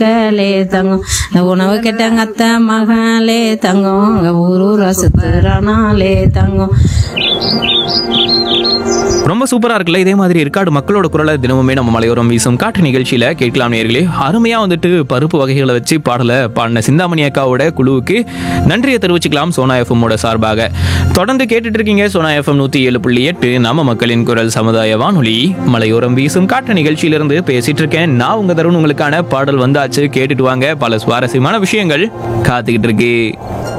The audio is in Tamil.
மக்களே தங்கம் இந்த உணவு கெட்டங்க அத்தை மகளே தங்கம் அங்க ஊர் ஊரா சுத்துறானாலே தங்கம் ரொம்ப சூப்பரா இருக்குல்ல இதே மாதிரி இருக்காடு மக்களோட குரலை தினமுமே நம்ம மலையோரம் வீசும் காற்று நிகழ்ச்சியில கேட்கலாம் நேர்களே அருமையா வந்துட்டு பருப்பு வகைகளை வச்சு பாடல பாடின சிந்தாமணி அக்காவோட குழுவுக்கு நன்றியை தெரிவிச்சுக்கலாம் சோனா எஃப்எம்மோட சார்பாக தொடர்ந்து கேட்டுட்டு இருக்கீங்க சோனா எஃப்எம் நூத்தி ஏழு புள்ளி எட்டு நம்ம மக்களின் குரல் சமுதாய வானொலி மலையோரம் வீசும் காற்று நிகழ்ச்சியிலிருந்து பேசிட்டு இருக்கேன் நான் உங்க தருண் உங்களுக்கான பாடல் வந்தாச்சு கேட்டுட்டு வாங்க பல சுவாரஸ்யமான விஷயங்கள் காத்துக்கிட்டு இருக்கு